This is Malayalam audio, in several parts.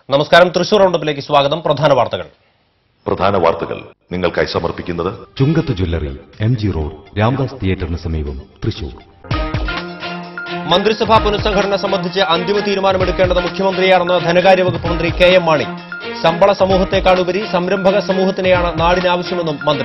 നമസ്കാരം തൃശൂർ റൗണ്ടപ്പിലേക്ക് സ്വാഗതം പ്രധാന വാർത്തകൾ പ്രധാന വാർത്തകൾ നിങ്ങൾക്കായി സമർപ്പിക്കുന്നത് Chungath jewellery M G road Ramdas തിയേറ്ററിന് സമീപം തൃശൂർ മന്ത്രിസഭാ പുനഃസംഘടന സംബന്ധിച്ച് അന്തിമ തീരുമാനമെടുക്കേണ്ടത് മുഖ്യമന്ത്രിയാണെന്ന് ധനകാര്യ വകുപ്പ് മന്ത്രി കെ എം മാണി ശമ്പള സമൂഹത്തെക്കാളുപരി സംരംഭക സമൂഹത്തിനെയാണ് നാടിനാവശ്യമെന്നും മന്ത്രി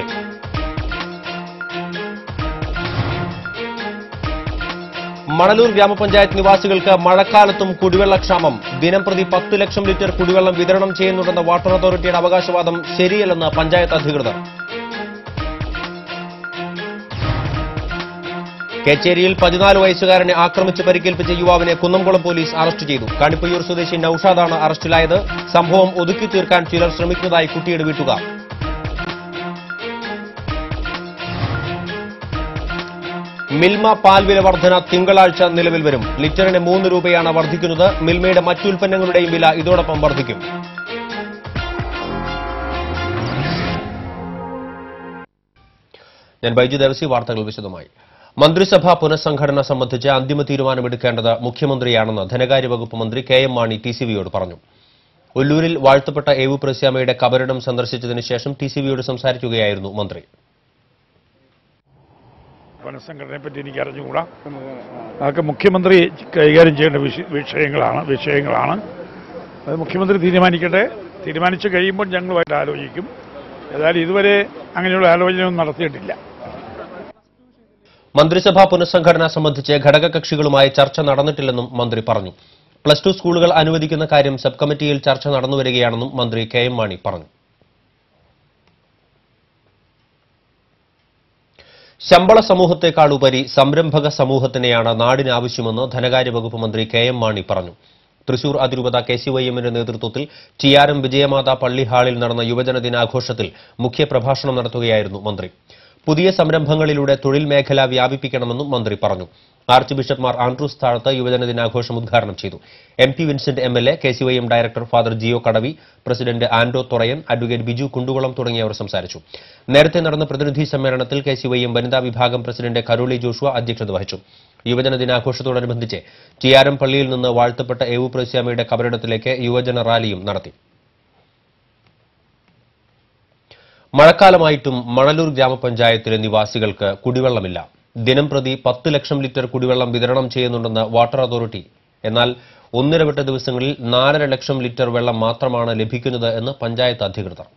മണലൂർ ഗ്രാമപഞ്ചായത്ത് നിവാസികൾക്ക് മഴക്കാലത്തും കുടിവെള്ളക്ഷാമം ദിനംപ്രതി പത്ത് ലക്ഷം ലിറ്റർ കുടിവെള്ളം വിതരണം ചെയ്യുന്നുണ്ടെന്ന വാട്ടർ അതോറിറ്റിയുടെ അവകാശവാദം ശരിയല്ലെന്ന് പഞ്ചായത്ത് അധികൃതർ കേച്ചേരിയിൽ പതിനാല് വയസ്സുകാരനെ ആക്രമിച്ച് പരിക്കേൽപ്പിച്ച യുവാവിനെ കുന്നംകുളം പോലീസ് അറസ്റ്റ് ചെയ്തു കണിപ്പയ്യൂർ സ്വദേശി നൌഷാദാണ് അറസ്റ്റിലായത് സംഭവം ഒതുക്കി തീർക്കാൻ ചിലർ ശ്രമിക്കുന്നതായി കുട്ടിയുടെ വീട്ടുകാർ മിൽമ പാൽ വില വർധന തിങ്കളാഴ്ച നിലവിൽ വരും ലിറ്ററിന് മൂന്ന് രൂപയാണ് വർദ്ധിക്കുന്നത് മിൽമയുടെ മറ്റു ഉൽപ്പന്നങ്ങളുടെയും വില ഇതോടൊപ്പം വർദ്ധിക്കും ഞാൻ ബൈജു ദേവസി വാർത്തകൾ വിശദമായി മന്ത്രിസഭാ പുനഃസംഘടന സംബന്ധിച്ച് അന്തിമ തീരുമാനമെടുക്കേണ്ടത് മുഖ്യമന്ത്രിയാണെന്ന് ധനകാര്യ വകുപ്പ് മന്ത്രി K M Mani T C വിയോട് പറഞ്ഞു ഒല്ലൂരിൽ വാഴ്ത്തപ്പെട്ട എ വു പ്രസ്യാമയുടെ കബറിടം സന്ദർശിച്ചതിന് ശേഷം ടി സി വിയോട് സംസാരിക്കുകയായിരുന്നു മന്ത്രി പുനഃസംഘടനയെ പറ്റി എനിക്ക് അറിഞ്ഞുകൂടാ അതൊക്കെ മുഖ്യമന്ത്രി കൈകാര്യം ചെയ്യേണ്ട വിഷ- വിഷയങ്ങളാണ് വിഷയങ്ങളാണ് അത് മുഖ്യമന്ത്രി തീരുമാനിക്കട്ടെ തീരുമാനിച്ചു കഴിയുമ്പോൾ ഞങ്ങളുമായിട്ട് ആലോചിക്കും ഏതായാലും ഇതുവരെ അങ്ങനെയുള്ള ആലോചനയൊന്നും നടത്തിയിട്ടില്ല മന്ത്രിസഭാ പുനഃസംഘടന സംബന്ധിച്ച് ഘടകകക്ഷികളുമായി ചർച്ച നടന്നിട്ടില്ലെന്നും മന്ത്രി പറഞ്ഞു പ്ലസ് ടു സ്കൂളുകൾ അനുവദിക്കുന്ന കാര്യം സബ് കമ്മിറ്റിയിൽ ചർച്ച നടന്നുവരികയാണെന്നും മന്ത്രി കെ എം മാണി പറഞ്ഞു ശമ്പള സമൂഹത്തെക്കാളുപരി സംരംഭക സമൂഹത്തിനെയാണ് നാടിന് ആവശ്യമെന്ന് ധനകാര്യ വകുപ്പ് മന്ത്രി കെ എം മാണി പറഞ്ഞു തൃശൂർ അതിരൂപത കെ സി വൈ എമ്മിന്റെ നേതൃത്വത്തിൽ ടിയാരം വിജയമാത പള്ളി ഹാളിൽ നടന്ന യുവജന ദിനാഘോഷത്തിൽ മുഖ്യപ്രഭാഷണം നടത്തുകയായിരുന്നു മന്ത്രി പുതിയ സംരംഭങ്ങളിലൂടെ തൊഴിൽ മേഖല വ്യാപിപ്പിക്കണമെന്നും മന്ത്രി പറഞ്ഞു ആർച്ച് ബിഷപ്പ് മാർ ആൻഡ്രൂസ് താഴത്ത് യുവജന ദിനാഘോഷം ഉദ്ഘാടനം ചെയ്തു M P Vincent M L A K C Y M director father Jio Kadavi president Ando Thorayan advocate Biju Kundukulam തുടങ്ങിയവർ സംസാരിച്ചു നേരത്തെ നടന്ന പ്രതിനിധി സമ്മേളനത്തിൽ കെ സി വൈ എം വനിതാ വിഭാഗം പ്രസിഡന്റ് കരോളി ജോഷുവ അധ്യക്ഷത വഹിച്ചു യുവജന ദിനാഘോഷത്തോടനുബന്ധിച്ച് ടിയാരം പള്ളിയിൽ നിന്ന് വാഴ്ത്തപ്പെട്ട എവു പ്രസ്യാമിയുടെ കബറിടത്തിലേക്ക് യുവജന റാലിയും നടത്തി മഴക്കാലമായിട്ടും മണലൂർ ഗ്രാമപഞ്ചായത്തിലെ നിവാസികൾക്ക് കുടിവെള്ളമില്ല ദിനം പ്രതി പത്ത് ലക്ഷം ലിറ്റർ കുടിവെള്ളം വിതരണം ചെയ്യുന്നുണ്ടെന്ന് വാട്ടർ അതോറിറ്റി എന്നാൽ ഒന്നിടവിട്ട ദിവസങ്ങളിൽ നാലര ലക്ഷം ലിറ്റർ വെള്ളം മാത്രമാണ് ലഭിക്കുന്നത് എന്ന് പഞ്ചായത്ത് അധികൃതർ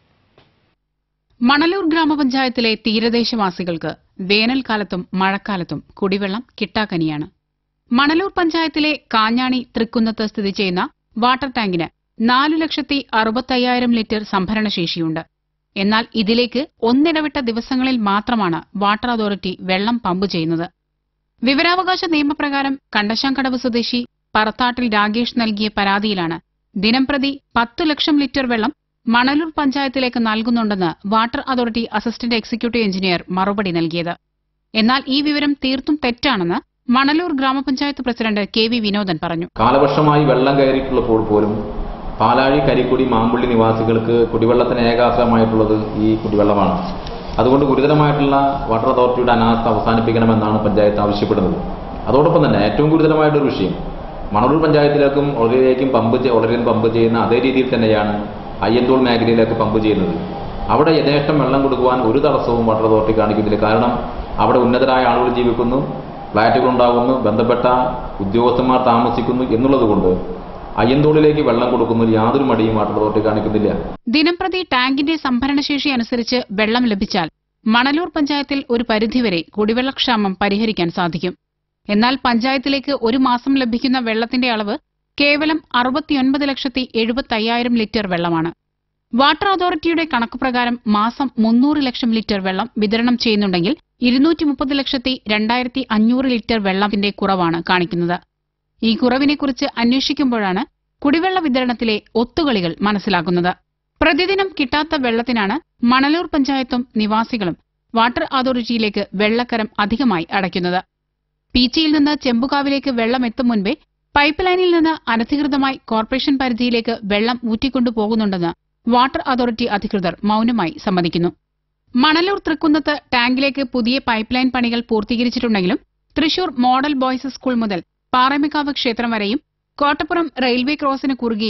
മണലൂർ ഗ്രാമപഞ്ചായത്തിലെ തീരദേശവാസികൾക്ക് വേനൽക്കാലത്തും മഴക്കാലത്തും കുടിവെള്ളം കിട്ടാക്കനിയാണ് മണലൂർ പഞ്ചായത്തിലെ കാഞ്ഞാണി തൃക്കുന്നത്ത് സ്ഥിതി ചെയ്യുന്ന വാട്ടർ ടാങ്കിന് നാലു ലക്ഷത്തി അറുപത്തയ്യായിരം ലിറ്റർ സംഭരണശേഷിയുണ്ട് എന്നാൽ ഇതിലേക്ക് ഒന്നിടവിട്ട ദിവസങ്ങളിൽ മാത്രമാണ് വാട്ടർ അതോറിറ്റി വെള്ളം പമ്പ് ചെയ്യുന്നത് വിവരാവകാശ നിയമപ്രകാരം കണ്ടശാങ്കടവ് സ്വദേശി പറത്താട്ടിൽ രാഗേഷ് നൽകിയ പരാതിയിലാണ് ദിനംപ്രതി പത്തു ലക്ഷം ലിറ്റർ വെള്ളം മണലൂർ പഞ്ചായത്തിലേക്ക് നൽകുന്നുണ്ടെന്ന് water authority assistant executive engineer മറുപടി നൽകിയത് എന്നാൽ ഈ വിവരം തീർത്തും തെറ്റാണെന്ന് മണലൂർ ഗ്രാമപഞ്ചായത്ത് പ്രസിഡന്റ് കെ വി വിനോദൻ പറഞ്ഞു കാലവർഷമായി വെള്ളം കയറിയിട്ടുള്ളപ്പോൾ പോലും പാലാഴി കരിക്കുടി മാമ്പുള്ളി നിവാസികൾക്ക് കുടിവെള്ളത്തിന് ഏകാശ്രയമായിട്ടുള്ളത് ഈ കുടിവെള്ളമാണ് അതുകൊണ്ട് ഗുരുതരമായിട്ടുള്ള വാട്ടർ അതോറിറ്റിയുടെ അനാസ്ഥ അവസാനിപ്പിക്കണമെന്നാണ് പഞ്ചായത്ത് ആവശ്യപ്പെടുന്നത് അതോടൊപ്പം തന്നെ ഏറ്റവും ഗുരുതരമായിട്ടൊരു വിഷയം മണലൂർ പഞ്ചായത്തിലേക്കും ഒളരിയിലേക്കും പമ്പ് ചെ- ഒളരിയിൽ പമ്പ് ചെയ്യുന്ന അതേ രീതിയിൽ തന്നെയാണ് അയ്യന്തോൾ മേഖലയിലേക്ക് പമ്പ് ചെയ്യുന്നത് അവിടെ യഥേഷ്ടം വെള്ളം കൊടുക്കുവാൻ ഒരു തടസ്സവും വാട്ടർ അതോറിറ്റി കാണിക്കുന്നില്ല കാരണം അവിടെ ഉന്നതരായ ആളുകൾ ജീവിക്കുന്നു ഫ്ളാറ്റുകൾ ഉണ്ടാകുന്നു ബന്ധപ്പെട്ട ഉദ്യോഗസ്ഥന്മാർ താമസിക്കുന്നു എന്നുള്ളത് കൊണ്ട് അയ്യന്തോളിലേക്ക് വെള്ളം കൊടുക്കുന്നതിൽ യാതൊരു മടിയും വാട്ടർ അതോറിറ്റി കാണിക്കുന്നില്ല ദിനംപ്രതി ടാങ്കിന്റെ സംഭരണശേഷി അനുസരിച്ച് വെള്ളം ലഭിച്ചാൽ മണലൂർ പഞ്ചായത്തിൽ ഒരു പരിധിവരെ കുടിവെള്ളക്ഷാമം പരിഹരിക്കാൻ സാധിക്കും എന്നാൽ പഞ്ചായത്തിലേക്ക് ഒരു മാസം ലഭിക്കുന്ന വെള്ളത്തിന്റെ അളവ് കേവലം അറുപത്തിയൊൻപത് ലക്ഷത്തി എഴുപത്തയ്യായിരം ലിറ്റർ വെള്ളമാണ് വാട്ടർ അതോറിറ്റിയുടെ കണക്കുപ്രകാരം മാസം മുന്നൂറ് ലക്ഷം ലിറ്റർ വെള്ളം വിതരണം ചെയ്യുന്നുണ്ടെങ്കിൽ ഇരുന്നൂറ്റി മുപ്പത് ലക്ഷത്തി രണ്ടായിരത്തി അഞ്ഞൂറ് ലിറ്റർ വെള്ളത്തിന്റെ കുറവാണ് കാണിക്കുന്നത് ഈ കുറവിനെക്കുറിച്ച് അന്വേഷിക്കുമ്പോഴാണ് കുടിവെള്ള വിതരണത്തിലെ ഒത്തുകളികൾ മനസ്സിലാക്കുന്നത് പ്രതിദിനം കിട്ടാത്ത വെള്ളത്തിനാണ് മണലൂർ പഞ്ചായത്തും നിവാസികളും വാട്ടർ അതോറിറ്റിയിലേക്ക് വെള്ളക്കരം അധികമായി അടയ്ക്കുന്നത് പീച്ചിയിൽ നിന്ന് ചെമ്പുകാവിലേക്ക് വെള്ളം എത്തും മുൻപേ പൈപ്പ് ലൈനിൽ നിന്ന് അനധികൃതമായി കോർപ്പറേഷൻ പരിധിയിലേക്ക് വെള്ളം ഊറ്റിക്കൊണ്ടുപോകുന്നുണ്ടെന്ന് വാട്ടർ അതോറിറ്റി അധികൃതർ മൌനമായി സമ്മതിക്കുന്നു മണലൂർ തൃക്കുന്നത്ത് ടാങ്കിലേക്ക് പുതിയ പൈപ്പ് ലൈൻ പണികൾ പൂർത്തീകരിച്ചിട്ടുണ്ടെങ്കിലും തൃശൂർ മോഡൽ ബോയ്സ് സ്കൂൾ മുതൽ പാറമേക്കാവ് ക്ഷേത്രം വരെയും കോട്ടപ്പുറം റെയിൽവേ ക്രോസിന് കുറുകെയും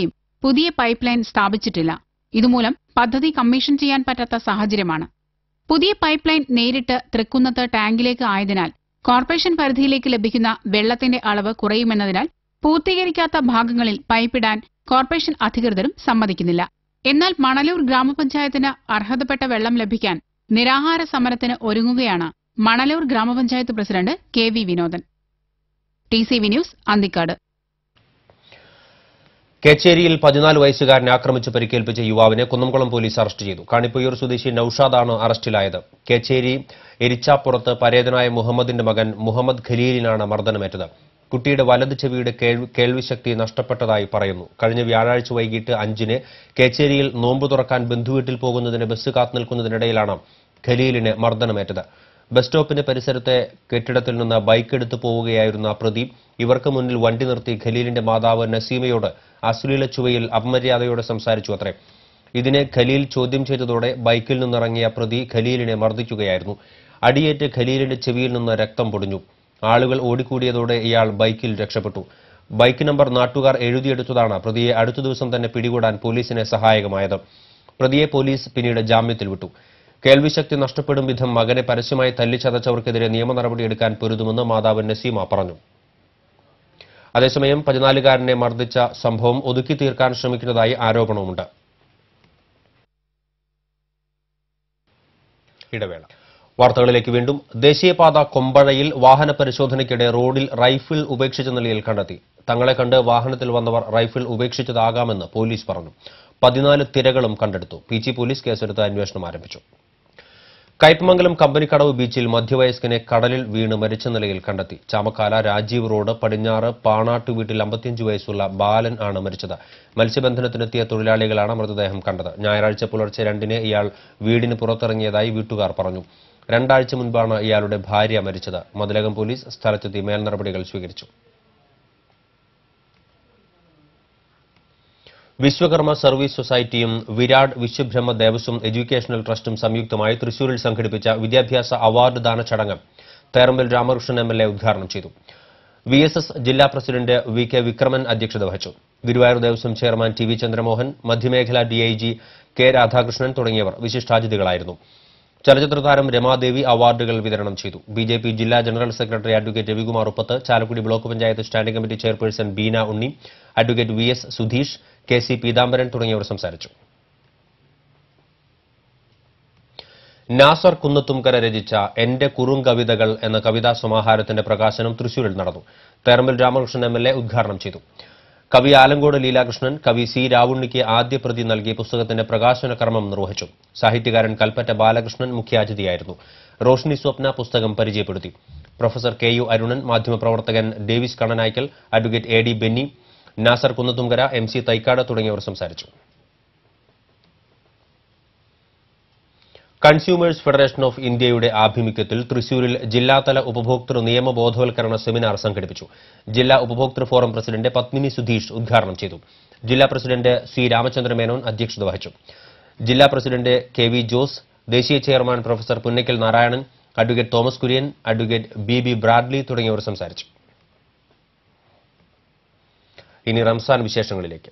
പുതിയ പൈപ്പ് ലൈൻ സ്ഥാപിച്ചിട്ടില്ല ഇതുമൂലം പദ്ധതി കമ്മീഷൻ ചെയ്യാൻ പറ്റാത്ത സാഹചര്യമാണ് പുതിയ പൈപ്പ് ലൈൻ നേരിട്ട് തൃക്കുന്നത്ത് ടാങ്കിലേക്ക് ആയതിനാൽ കോർപ്പറേഷൻ പരിധിയിലേക്ക് ലഭിക്കുന്ന വെള്ളത്തിന്റെ അളവ് കുറയുമെന്നതിനാൽ പൂർത്തീകരിക്കാത്ത ഭാഗങ്ങളിൽ പൈപ്പിടാൻ കോർപ്പറേഷൻ അധികൃതരും സമ്മതിക്കുന്നില്ല എന്നാൽ മണലൂർ ഗ്രാമപഞ്ചായത്തിന് അർഹതപ്പെട്ട വെള്ളം ലഭിക്കാൻ നിരാഹാര സമരത്തിന് ഒരുങ്ങുകയാണ് മണലൂർ ഗ്രാമപഞ്ചായത്ത് president K V Vinodan T C V news Anthikad കേച്ചേരിയിൽ പതിനാല് വയസ്സുകാരനെ ആക്രമിച്ച് പരിക്കേൽപ്പിച്ച യുവാവിനെ കുന്നംകുളം പോലീസ് അറസ്റ്റ് ചെയ്തു കാണിപ്പയ്യൂർ സ്വദേശി നൌഷാദാണ് അറസ്റ്റിലായത് കേച്ചേരി എരിച്ചാപ്പുറത്ത് പരേതനായ മുഹമ്മദിന്റെ മകൻ മുഹമ്മദ് ഖലീലിനാണ് മർദ്ദനമേറ്റത് കുട്ടിയുടെ വലത് ചെവിയുടെ കേൾവി- കേൾവിശക്തി നഷ്ടപ്പെട്ടതായി പറയുന്നു കഴിഞ്ഞ വ്യാഴാഴ്ച വൈകിട്ട് അഞ്ചിന് കേച്ചേരിയിൽ നോമ്പ് തുറക്കാൻ ബന്ധുവീട്ടിൽ പോകുന്നതിന് ബസ് കാത്തുനിൽക്കുന്നതിനിടയിലാണ് ഖലീലിന് മർദ്ദനമേറ്റത് ബസ് സ്റ്റോപ്പിന് പരിസരത്തെ കെട്ടിടത്തിൽ നിന്ന് ബൈക്ക് എടുത്തു പോവുകയായിരുന്ന പ്രതി ഇവർക്ക് മുന്നിൽ വണ്ടി നിർത്തി ഖലീലിന്റെ മാതാവ് നസീമയോട് അശ്ലീല ചുവയിൽ അപമര്യാദയോടെ സംസാരിച്ചു അത്രേ ഇതിനെ ഖലീൽ ചോദ്യം ചെയ്തതോടെ ബൈക്കിൽ നിന്നിറങ്ങിയ പ്രതി ഖലീലിനെ മർദ്ദിക്കുകയായിരുന്നു അടിയേറ്റ് ഖലീലിന്റെ ചെവിയിൽ നിന്ന് രക്തം പൊടിഞ്ഞു ആളുകൾ ഓടിക്കൂടിയതോടെ ഇയാൾ ബൈക്കിൽ രക്ഷപ്പെട്ടു ബൈക്ക് നമ്പർ നാട്ടുകാർ എഴുതിയെടുത്തതാണ് പ്രതിയെ അടുത്ത ദിവസം തന്നെ പിടികൂടാൻ പോലീസിനെ സഹായകമായത് പ്രതിയെ പോലീസ് പിന്നീട് ജാമ്യത്തിൽ വിട്ടു കേൾവിശക്തി നഷ്ടപ്പെടും വിധം മകനെ പരസ്യമായി തല്ലിച്ചതച്ചവർക്കെതിരെ നിയമ നടപടിയെടുക്കാൻ പൊരുതുമെന്ന് മാതാവ് നസീമ പറഞ്ഞു അതേസമയം പതിനാലുകാരനെ മർദ്ദിച്ച സംഭവം ഒതുക്കി തീർക്കാൻ ശ്രമിക്കുന്നതായി ആരോപണവുമുണ്ട് ഇടവേള വാർത്തകളിലേക്ക് വീണ്ടും ദേശീയപാത കൊമ്പഴയിൽ വാഹന പരിശോധനയ്ക്കിടെ റോഡിൽ റൈഫിൾ ഉപേക്ഷിച്ച നിലയിൽ കണ്ടെത്തി തങ്ങളെ കണ്ട് വാഹനത്തിൽ വന്നവർ റൈഫിൾ ഉപേക്ഷിച്ചതാകാമെന്ന് പോലീസ് പറഞ്ഞു പതിനാല് തിരകളും കണ്ടെടുത്തു പി ജി പോലീസ് കേസെടുത്ത് അന്വേഷണം ആരംഭിച്ചു കയ്പമംഗലം കമ്പനിക്കടവ് ബീച്ചിൽ മധ്യവയസ്കനെ കടലിൽ വീണ് മരിച്ച നിലയിൽ കണ്ടെത്തി ചാമക്കാല രാജീവ് റോഡ് പടിഞ്ഞാറ് പാണാട്ടു വീട്ടിൽ അമ്പത്തിയഞ്ച് വയസ്സുള്ള ബാലൻ ആണ് മരിച്ചത് മത്സ്യബന്ധനത്തിനെത്തിയ തൊഴിലാളികളാണ് മൃതദേഹം കണ്ടത് ഞായറാഴ്ച പുലർച്ചെ രണ്ടിന് ഇയാൾ വീടിന് പുറത്തിറങ്ങിയതായി വീട്ടുകാർ പറഞ്ഞു രണ്ടാഴ്ച മുൻപാണ് ഇയാളുടെ ഭാര്യ മരിച്ചത് മതിലകം പോലീസ് സ്ഥലത്തെത്തി മേൽനടപടികൾ സ്വീകരിച്ചു വിശ്വകർമ്മ സർവീസ് സൊസൈറ്റിയും വിരാട് വിശ്വബ്രഹ്മ ദേവസ്വം എഡ്യൂക്കേഷണൽ ട്രസ്റ്റും സംയുക്തമായി തൃശൂരിൽ സംഘടിപ്പിച്ച വിദ്യാഭ്യാസ അവാർഡ് ദാന ചടങ്ങ് Therambil Ramakrishnan M L A ഉദ്ഘാടനം ചെയ്തു വി എസ് എസ് ജില്ലാ പ്രസിഡന്റ് വി കെ വിക്രമൻ അധ്യക്ഷത വഹിച്ചു Guruvayur Devaswom chairman T V Chandramohan മധ്യമേഖല ഡിഐജി കെ രാധാകൃഷ്ണൻ തുടങ്ങിയവർ വിശിഷ്ടാതിഥികളായിരുന്നു ചലച്ചിത്ര താരം രമാദേവി അവാർഡുകൾ വിതരണം ചെയ്തു ബി ജെ പി ജില്ലാ general secretary advocate Ravikumar Uppath Chalakudy block panchayat standing committee chairperson Beena ഉണ്ണി advocate V S Sudheesh K C Peethambaran തുടങ്ങിയവർ സംസാരിച്ചു നാസർ കുന്നത്തുംകര രചിച്ച എന്റെ കുറുങ്കവിതകൾ എന്ന കവിതാ സമാഹാരത്തിന്റെ പ്രകാശനം തൃശൂരിൽ നടന്നു Therambil Ramakrishnan M L A ഉദ്ഘാടനം ചെയ്തു കവി ആലങ്കോട് ലീലാകൃഷ്ണൻ കവി സി രാവുണ്ണിക്ക് ആദ്യ പ്രതി നൽകിയ പുസ്തകത്തിന്റെ പ്രകാശന കർമ്മം നിർവഹിച്ചു സാഹിത്യകാരൻ കൽപ്പറ്റ ബാലകൃഷ്ണൻ മുഖ്യാതിഥിയായിരുന്നു റോഷ്നി സ്വപ്ന പുസ്തകം പരിചയപ്പെടുത്തി പ്രൊഫസർ കെ യു അരുണൻ മാധ്യമപ്രവർത്തകൻ Davis Kannanaykkal advocate A D Benny Nasar Kunnathumkara M C Thaikkad തുടങ്ങിയവർ സംസാരിച്ചു കൺസ്യൂമേഴ്സ് ഫെഡറേഷൻ ഓഫ് ഇന്ത്യയുടെ ആഭിമുഖ്യത്തിൽ തൃശൂരിൽ ജില്ലാതല ഉപഭോക്തൃ നിയമ ബോധവൽക്കരണ സെമിനാർ സംഘടിപ്പിച്ചു ജില്ലാ ഉപഭോക്തൃ ഫോറം പ്രസിഡന്റ് പത്മിനി സുധീഷ് ഉദ്ഘാടനം ചെയ്തു ജില്ലാ പ്രസിഡന്റ് സി രാമചന്ദ്ര മേനോൻ അധ്യക്ഷത വഹിച്ചു ജില്ലാ പ്രസിഡന്റ് കെ വി ജോസ് ദേശീയ chairman professor Punnaykkal Narayanan advocate Thomas Kurian advocate B B Bradley തുടങ്ങിയവർ സംസാരിച്ചു ഇനി റംസാൻ വിശേഷങ്ങളിലേക്ക്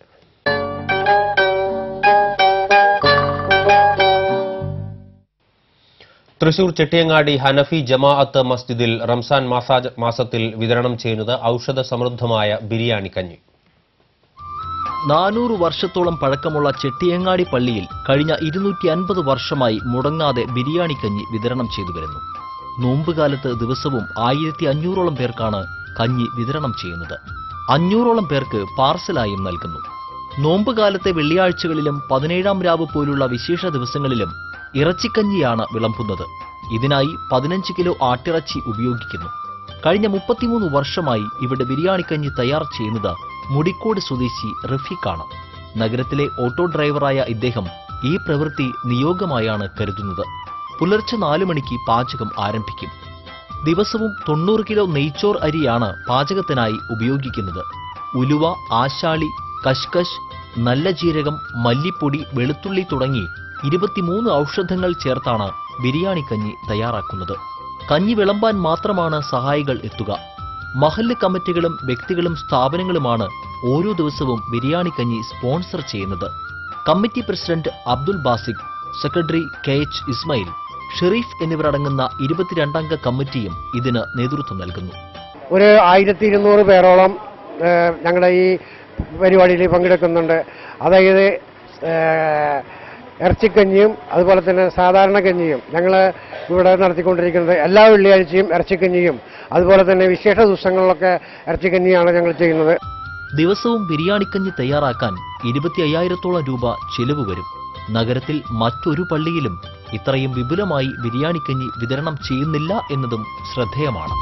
തൃശൂർ ചെട്ടിയങ്ങാടി ഹനഫി ജമാഅത്ത് മസ്ജിദിൽ റംസാൻ മാസാജ് മാസത്തിൽ വിതരണം ചെയ്യുന്നത് ഔഷധ സമൃദ്ധമായ ബിരിയാണി കഞ്ഞി നാനൂറ് വർഷത്തോളം പഴക്കമുള്ള ചെട്ടിയങ്ങാടി പള്ളിയിൽ കഴിഞ്ഞ ഇരുന്നൂറ്റി അൻപത് വർഷമായി മുടങ്ങാതെ ബിരിയാണി കഞ്ഞി വിതരണം ചെയ്തു വരുന്നു നോമ്പുകാലത്ത് ദിവസവും ആയിരത്തി അഞ്ഞൂറോളം പേർക്കാണ് കഞ്ഞി വിതരണം ചെയ്യുന്നത് അഞ്ഞൂറോളം പേർക്ക് പാർസലായും നൽകുന്നു നോമ്പുകാലത്തെ വെള്ളിയാഴ്ചകളിലും പതിനേഴാം രാവ് പോലുള്ള വിശേഷ ദിവസങ്ങളിലും ഇറച്ചിക്കഞ്ഞിയാണ് വിളമ്പുന്നത് ഇതിനായി പതിനഞ്ച് കിലോ ആട്ടിറച്ചി ഉപയോഗിക്കുന്നു കഴിഞ്ഞ മുപ്പത്തിമൂന്ന് വർഷമായി ഇവിടെ ബിരിയാണിക്കഞ്ഞി തയ്യാർ ചെയ്യുന്നത് മുടിക്കോട് സ്വദേശി റഫീഖാണ് നഗരത്തിലെ ഓട്ടോ ഡ്രൈവറായ ഇദ്ദേഹം ഈ പ്രവൃത്തി നിയോഗമായാണ് കരുതുന്നത് പുലർച്ചെ നാലു മണിക്ക് പാചകം ആരംഭിക്കും ദിവസവും തൊണ്ണൂറ് കിലോ നെയ്ച്ചോർ അരിയാണ് പാചകത്തിനായി ഉപയോഗിക്കുന്നത് ഉലുവ ആശാളി കഷ്കശ് നല്ല ജീരകം മല്ലിപ്പൊടി വെളുത്തുള്ളി തുടങ്ങി ഇരുപത്തിമൂന്ന് ഔഷധങ്ങൾ ചേർത്താണ് ബിരിയാണി കഞ്ഞി തയ്യാറാക്കുന്നത് കഞ്ഞി വിളമ്പാൻ മാത്രമാണ് സഹായികൾ എത്തുക മഹല്ല് കമ്മിറ്റികളും വ്യക്തികളും സ്ഥാപനങ്ങളുമാണ് ഓരോ ദിവസവും ബിരിയാണി കഞ്ഞി സ്പോൺസർ ചെയ്യുന്നത് committee president Abdul Basiq secretary K H Ismail Shareef എന്നിവരടങ്ങുന്ന ഇരുപത്തിരണ്ടംഗ കമ്മിറ്റിയും ഇതിന് നേതൃത്വം നൽകുന്നു ഒരു ആയിരത്തി ഇരുന്നൂറ് പേരോളം ഏഹ്, ഞങ്ങളുടെ ഈ പരിപാടിയിൽ പങ്കെടുക്കുന്നുണ്ട് അതായത് ഏഹ്, ഇറച്ചിക്കഞ്ഞിയും അതുപോലെ തന്നെ സാധാരണ കഞ്ഞിയും ഞങ്ങൾ ഇവിടെ നടത്തിക്കൊണ്ടിരിക്കുന്നത് എല്ലാ വെള്ളിയാഴ്ചയും ഇറച്ചിക്കഞ്ഞിയും അതുപോലെ തന്നെ വിശേഷ ദിവസങ്ങളിലൊക്കെ ഇറച്ചിക്കഞ്ഞിയാണ് ഞങ്ങൾ ചെയ്യുന്നത് ദിവസവും ബിരിയാണിക്കഞ്ഞി തയ്യാറാക്കാൻ ഇരുപത്തി അയ്യായിരത്തോളം രൂപ ചിലവ് വരും നഗരത്തിൽ മറ്റൊരു പള്ളിയിലും ഇത്രയും വിപുലമായി ബിരിയാണിക്കഞ്ഞി വിതരണം ചെയ്യുന്നില്ല എന്നതും ശ്രദ്ധേയമാണ്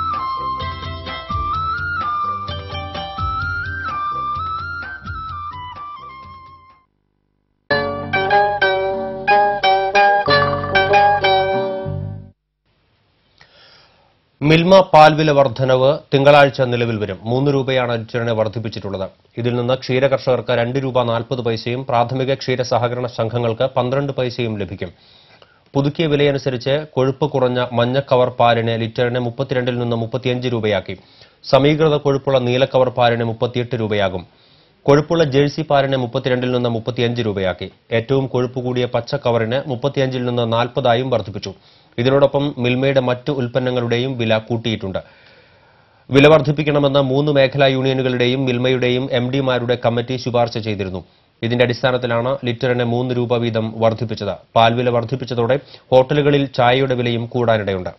മിൽമ പാൽവില വർധനവ് തിങ്കളാഴ്ച നിലവിൽ വരും മൂന്ന് രൂപയാണ് ലിറ്ററിന് വർദ്ധിപ്പിച്ചിട്ടുള്ളത് ഇതിൽ നിന്ന് ക്ഷീര കർഷകർക്ക് രണ്ട് രൂപ നാൽപ്പത് പൈസയും പ്രാഥമിക ക്ഷീര സഹകരണ സംഘങ്ങൾക്ക് പന്ത്രണ്ട് പൈസയും ലഭിക്കും പുതുക്കിയ വിലയനുസരിച്ച് കൊഴുപ്പ് കുറഞ്ഞ മഞ്ഞ കവർ പാലിന് ലിറ്ററിന് മുപ്പത്തിരണ്ടിൽ നിന്ന് മുപ്പത്തിയഞ്ച് രൂപയാക്കി സമീകൃത കൊഴുപ്പുള്ള നീലക്കവർ പാലിന് മുപ്പത്തിയെട്ട് രൂപയാകും കൊഴുപ്പുള്ള ജേഴ്സി പാലിന് മുപ്പത്തിരണ്ടിൽ നിന്ന് മുപ്പത്തിയഞ്ച് രൂപയാക്കി ഏറ്റവും കൊഴുപ്പ് കൂടിയ പച്ച കവറിന് മുപ്പത്തിയഞ്ചിൽ നിന്ന് നാൽപ്പതായും വർദ്ധിപ്പിച്ചു ഇതിനോടൊപ്പം മിൽമയുടെ മറ്റ് ഉൽപ്പന്നങ്ങളുടെയും വില കൂട്ടിയിട്ടുണ്ട് വില വർദ്ധിപ്പിക്കണമെന്ന് മൂന്ന് മേഖലാ യൂണിയനുകളുടെയും മിൽമയുടെയും എം ഡിമാരുടെ കമ്മിറ്റി ശുപാർശ ചെയ്തിരുന്നു ഇതിന്റെ അടിസ്ഥാനത്തിലാണ് ലിറ്ററിന് മൂന്ന് രൂപ വീതം വർദ്ധിപ്പിച്ചത് പാൽവില വർദ്ധിപ്പിച്ചതോടെ ഹോട്ടലുകളിൽ ചായയുടെ വിലയും കൂടാനിടയുണ്ട്